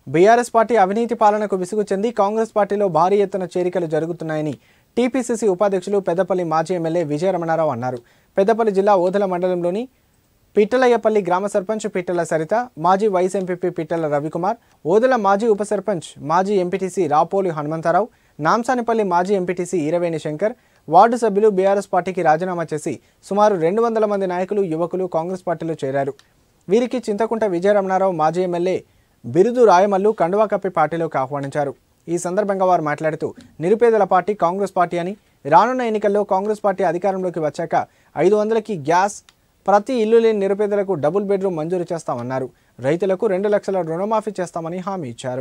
BRS party అవినీతి పాలనకు విసుగు చెంది కాంగ్రెస్ పార్టీలో భారీ ఎత్తున చేరికలు జరుగుతున్నాయని టీపీసీసీ ఉపాధ్యక్షులు పెద్దపల్లి మాజీ ఎమ్మెల్యే విజయరమణారావు అన్నారు పెద్దపల్లి జిల్లా ఓదల మండలంలోని పిట్టలయ్యపల్లి గ్రామ సర్పంచ్ పిట్టల సరిత మాజీ వైస్ ఎంపీపీ పిట్టల రవికుమార్ ఓదెల మాజీ ఉప సర్పంచ్ మాజీ ఎంపీటీసీ రాపోలి హనుమంతరావు నాంసానిపల్లి మాజీ ఎంపీటీసీ ఈరవేణి శంకర్ వార్డు సభ్యులు బీఆర్ఎస్ పార్టీకి రాజీనామా చేసి సుమారు రెండు వందల మంది నాయకులు యువకులు కాంగ్రెస్ పార్టీలో చేరారు వీరికి చింతకుంట విజయరమణారావు మాజీ ఎమ్మెల్యే బిరుదు రాయమల్లు కండువా కప్పి పార్టీలోకి ఆహ్వానించారు ఈ సందర్భంగా వారు మాట్లాడుతూ నిరుపేదల పార్టీ కాంగ్రెస్ పార్టీ అని రానున్న ఎన్నికల్లో కాంగ్రెస్ పార్టీ అధికారంలోకి వచ్చాక ఐదు వందలకి గ్యాస్ ప్రతి ఇల్లు లేని నిరుపేదలకు డబుల్ బెడ్రూమ్ మంజూరు చేస్తామన్నారు రైతులకు రెండు లక్షల రుణమాఫీ చేస్తామని హామీ ఇచ్చారు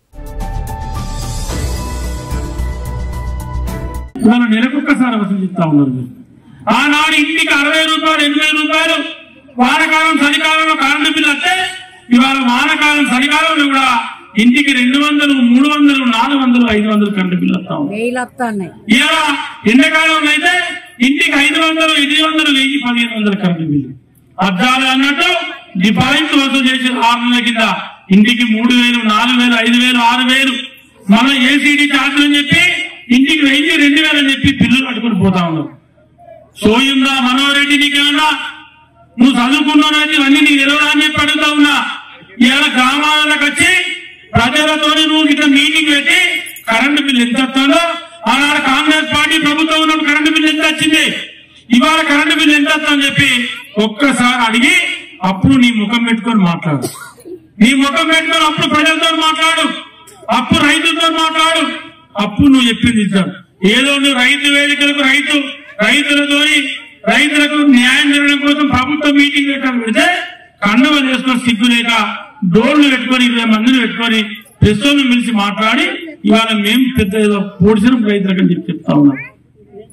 ఇవాళ నెలకొక్కసారి వసూలు చెప్తా ఉన్నారు మీరు. ఆనాడు ఇంటికి అరవై రూపాయలు ఎనభై రూపాయలు వానకాలం చలికాలంలో కరెంటు బిల్లు వస్తే ఇవాళ వానకాలం చలికాలంలో కూడా ఇంటికి రెండు వందలు మూడు వందలు నాలుగు వందలు ఐదు వందలు కరెంటు బిల్లు వస్తా ఉంది వేలు వస్తున్నాయి ఇలా ఎండాకాలంలో అయితే ఇంటికి ఐదు వందలు ఎనిమిది వందలు వెయ్యి పదిహేను వందలు కరెంటు బిల్లు అద్దాలు అన్నట్టు డిపాజిట్ వసూలు చేసి ఆరు నెలల కింద ఇంటికి మూడు వేలు నాలుగు వేలు ఐదు వేలు ఆరు వేలు మళ్ళీ ఏసీడీ ఛార్జీలు అని చెప్పి ఇంటికి వెయ్యి రెండు వేలు అని చెప్పి బిల్లులు కట్టుకుని పోతా ఉన్నారు సోయుందా మనోరెడ్డి నీకేమన్నా నువ్వు చదువుకున్నావు ఇవన్నీ నీకు తెలియదా అని చెప్పి అడుగుతా ఉన్నా ఇవాళ గ్రామాలకు వచ్చి ప్రజలతో నువ్వు ఇట్లా మీటింగ్ పెట్టి కరెంటు బిల్లు ఎంత వస్తుందో ఆనాడు కాంగ్రెస్ పార్టీ ప్రభుత్వం ఉన్నప్పుడు కరెంటు బిల్లు ఎంత వచ్చింది ఇవాళ కరెంటు బిల్లు ఎంత వస్తుందని చెప్పి ఒక్కసారి అడిగి అప్పుడు నీ ముఖం పెట్టుకొని మాట్లాడు నీ ముఖం పెట్టుకొని అప్పుడు ప్రజలతో మాట్లాడు అప్పుడు రైతులతో మాట్లాడు అప్పుడు నువ్వు చెప్పింది ఇచ్చాడు ఏదో నువ్వు రైతు వేదికలకు రైతు రైతులతో రైతులకు న్యాయం జరగడం కోసం ప్రభుత్వం మీటింగ్ పెట్టాలి పెడితే కండవ చేసుకొని సిగ్గు లేక డోర్లు పెట్టుకొని ఇరవై మందిని పెట్టుకొని ప్రెస్టోని పిలిచి మాట్లాడి ఇవాళ మేము పెద్ద ఏదో పొడిసిన రైతులకు అని చెప్పి చెప్తా ఉన్నాం